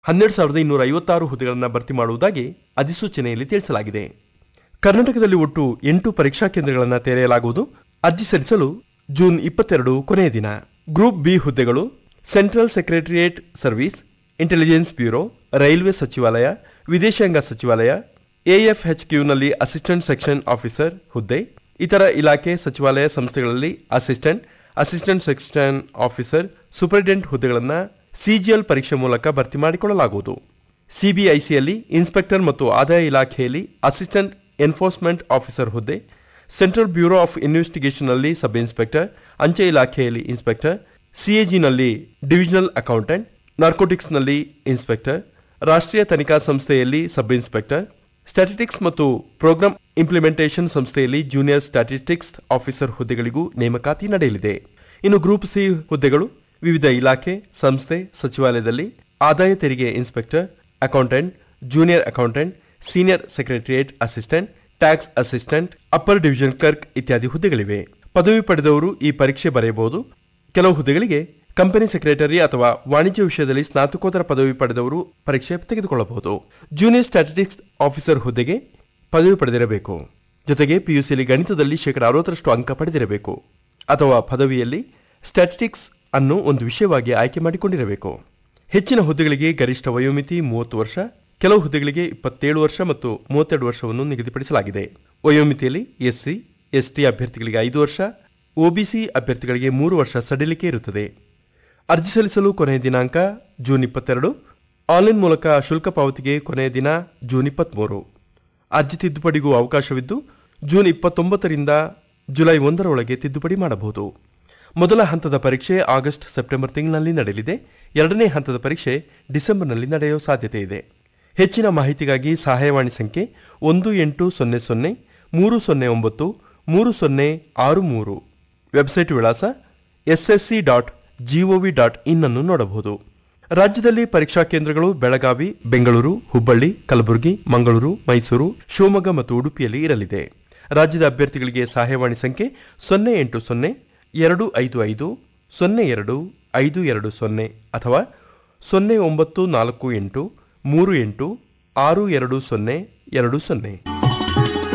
ಹನ್ನೆರಡು ಸಾವಿರದ ಇನ್ನೂರ ಐವತ್ತಾರು ಹುದ್ದೆಗಳನ್ನು ಭರ್ತಿ ಮಾಡುವುದಾಗಿ ಅಧಿಸೂಚನೆಯಲ್ಲಿ ತಿಳಿಸಲಾಗಿದೆ ಕರ್ನಾಟಕದಲ್ಲಿ ಒಟ್ಟು ಎಂಟು ಪರೀಕ್ಷಾ ಕೇಂದ್ರಗಳನ್ನು ತೆರೆಯಲಾಗುವುದು ಅರ್ಜಿ ಸಲ್ಲಿಸಲು ಜೂನ್ ಇಪ್ಪತ್ತೆರಡು ಕೊನೆಯ ದಿನ ಗ್ರೂಪ್ ಬಿ ಹುದ್ದೆಗಳು central secretariat service intelligence bureau railway ಸಚಿವಾಲಯ ವಿದೇಶಾಂಗ ಸಚಿವಾಲಯ ಎಎಫ್ಎಚ್ಕ್ಯೂನಲ್ಲಿ ಅಸಿಸ್ಟೆಂಟ್ ಸೆಕ್ಷನ್ ಆಫೀಸರ್ ಹುದ್ದೆ ಇತರ ಇಲಾಖೆ ಸಚಿವಾಲಯ ಸಂಸ್ಥೆಗಳಲ್ಲಿ assistant assistant section officer superintendent ಹುದ್ದೆಗಳನ್ನು ಸಿಜಿಎಲ್ ಪರೀಕ್ಷೆ ಮೂಲಕ ಭರ್ತಿ ಮಾಡಿಕೊಳ್ಳಲಾಗುವುದು ಸಿಬಿಐಸಿಯಲ್ಲಿ ಇನ್ಸ್ಪೆಕ್ಟರ್ ಮತ್ತು ಆದಾಯ ಇಲಾಖೆಯಲ್ಲಿ ಅಸಿಸ್ಟೆಂಟ್ ಎನ್ಫೋರ್ಸ್ಮೆಂಟ್ ಆಫೀಸರ್ ಹುದ್ದೆ ಸೆಂಟ್ರಲ್ ಬ್ಯೂರೋ ಆಫ್ ಇನ್ವೆಸ್ಟಿಗೇಷನ್ನಲ್ಲಿ ಸಬ್ ಇನ್ಸ್ಪೆಕ್ಟರ್ ಅಂಚೆ ಇಲಾಖೆಯಲ್ಲಿ ಇನ್ಸ್ಪೆಕ್ಟರ್ ಸಿಎಜಿನಲ್ಲಿ ಡಿವಿಷನಲ್ ಅಕೌಂಟೆಂಟ್ ನಾರ್ಕೋಟಿಕ್ಸ್ನಲ್ಲಿ ಇನ್ಸ್ಪೆಕ್ಟರ್ ರಾಷ್ಟ್ರೀಯ ತನಿಖಾ ಸಂಸ್ಥೆಯಲ್ಲಿ ಸಬ್ ಇನ್ಸ್ಪೆಕ್ಟರ್ ಸ್ಟ್ಯಾಟಿಸ್ಟಿಕ್ಸ್ ಮತ್ತು ಪ್ರೋಗ್ರಾಂ ಇಂಪ್ಲಿಮೆಂಟೇಷನ್ ಸಂಸ್ಥೆಯಲ್ಲಿ ಜೂನಿಯರ್ ಸ್ಟ್ಯಾಟಿಸ್ಟಿಕ್ಸ್ ಆಫೀಸರ್ ಹುದ್ದೆಗಳಿಗೂ ನೇಮಕಾತಿ ನಡೆಯಲಿದೆ ಇನ್ನು ಗ್ರೂಪ್ ಸಿ ಹುದ್ದೆಗಳು ವಿವಿಧ ಇಲಾಖೆ ಸಂಸ್ಥೆ ಸಚಿವಾಲಯದಲ್ಲಿ ಆದಾಯ ತೆರಿಗೆ inspector accountant junior accountant senior secretariat assistant tax assistant upper division clerk ಇತ್ಯಾದಿ ಹುದ್ದೆಗಳಿವೆ ಪದವಿ ಪಡೆದವರು ಈ ಪರೀಕ್ಷೆ ಬರೆಯಬಹುದು ಕೆಲವು ಹುದ್ದೆಗಳಿಗೆ ಕಂಪನಿ ಸೆಕ್ರೆಟರಿ ಅಥವಾ ವಾಣಿಜ್ಯ ವಿಷಯದಲ್ಲಿ ಸ್ನಾತಕೋತ್ತರ ಪದವಿ ಪಡೆದವರು ಪರೀಕ್ಷೆ ತೆಗೆದುಕೊಳ್ಳಬಹುದು ಜೂನಿಯರ್ ಸ್ಟ್ಯಾಟಿಸ್ಟಿಕ್ಸ್ ಆಫೀಸರ್ ಹುದ್ದೆಗೆ ಪದವಿ ಪಡೆದಿರಬೇಕು ಜೊತೆಗೆ ಪಿಯುಸಿಯಲ್ಲಿ ಗಣಿತದಲ್ಲಿ ಶೇಕಡ ಅರವತ್ತರಷ್ಟು ಅಂಕ ಪಡೆದಿರಬೇಕು ಅಥವಾ ಪದವಿಯಲ್ಲಿ ಸ್ಟ್ಯಾಟಿಸ್ಟಿಕ್ಸ್ ಅನ್ನು ಒಂದು ವಿಷಯವಾಗಿ ಆಯ್ಕೆ ಮಾಡಿಕೊಂಡಿರಬೇಕು ಹೆಚ್ಚಿನ ಹುದ್ದೆಗಳಿಗೆ ಗರಿಷ್ಠ ವಯೋಮಿತಿ ಮೂವತ್ತು ವರ್ಷ ಕೆಲವು ಹುದ್ದೆಗಳಿಗೆ ಇಪ್ಪತ್ತೇಳು ವರ್ಷ ಮತ್ತು ಮೂವತ್ತೆರಡು ವರ್ಷವನ್ನು ನಿಗದಿಪಡಿಸಲಾಗಿದೆ ವಯೋಮಿತಿಯಲ್ಲಿ ಎಸ್ಸಿ ಎಸ್ಟಿ ಅಭ್ಯರ್ಥಿಗಳಿಗೆ ಐದು ವರ್ಷ ಒಬಿಸಿ ಅಭ್ಯರ್ಥಿಗಳಿಗೆ ಮೂರು ವರ್ಷ ಸಡಿಲಿಕೆ ಇರುತ್ತದೆ ಅರ್ಜಿ ಸಲ್ಲಿಸಲು ಕೊನೆಯ ದಿನಾಂಕ ಜೂನ್ ಇಪ್ಪತ್ತೆರಡು ಆನ್ಲೈನ್ ಮೂಲಕ ಶುಲ್ಕ ಪಾವತಿಗೆ ಕೊನೆಯ ದಿನ ಜೂನ್ ಇಪ್ಪತ್ತ್ಮೂರು ಅರ್ಜಿ ತಿದ್ದುಪಡಿಗೂ ಅವಕಾಶವಿದ್ದು ಜೂನ್ ಇಪ್ಪತ್ತೊಂಬತ್ತರಿಂದ ಜುಲೈ ಒಂದರ ಒಳಗೆ ತಿದ್ದುಪಡಿ ಮಾಡಬಹುದು ಮೊದಲ ಹಂತದ ಪರೀಕ್ಷೆ ಆಗಸ್ಟ್ ಸೆಪ್ಟೆಂಬರ್ ತಿಂಗಳಿನಲ್ಲಿ ನಡೆಯಲಿದೆ ಎರಡನೇ ಹಂತದ ಪರೀಕ್ಷೆ ಡಿಸೆಂಬರ್ನಲ್ಲಿ ನಡೆಯುವ ಸಾಧ್ಯತೆ ಇದೆ ಹೆಚ್ಚಿನ ಮಾಹಿತಿಗಾಗಿ ಸಹಾಯವಾಣಿ ಸಂಖ್ಯೆ ಒಂದು ಎಂಟು ಸೊನ್ನೆ ಸೊನ್ನೆ ಮೂರು ಸೊನ್ನೆ ಒಂಬತ್ತು ಮೂರು ಸೊನ್ನೆ ಆರು ಮೂರು ವೆಬ್ಸೈಟ್ ವಿಳಾಸ SSC dot GOV dot IN ಅನ್ನು ನೋಡಬಹುದು ರಾಜ್ಯದಲ್ಲಿ ಪರೀಕ್ಷಾ ಕೇಂದ್ರಗಳು ಬೆಳಗಾವಿ ಬೆಂಗಳೂರು ಹುಬ್ಬಳ್ಳಿ ಕಲಬುರಗಿ ಮಂಗಳೂರು ಮೈಸೂರು ಶಿವಮೊಗ್ಗ ಮತ್ತು ಉಡುಪಿಯಲ್ಲಿ ಇರಲಿದೆ ರಾಜ್ಯದ ಅಭ್ಯರ್ಥಿಗಳಿಗೆ ಸಹಾಯವಾಣಿ ಸಂಖ್ಯೆ ಸೊನ್ನೆ ಎಂಟು ಸೊನ್ನೆ ಎರಡು ಐದು ಐದು ಸೊನ್ನೆ ಎರಡು ಐದು ಎರಡು ಸೊನ್ನೆ ಅಥವಾ ಸೊನ್ನೆ ಒಂಬತ್ತು ನಾಲ್ಕು ಎಂಟು ಮೂರು ಎಂಟು ಆರು ಎರಡು ಸೊನ್ನೆ ಎರಡು ಸೊನ್ನೆ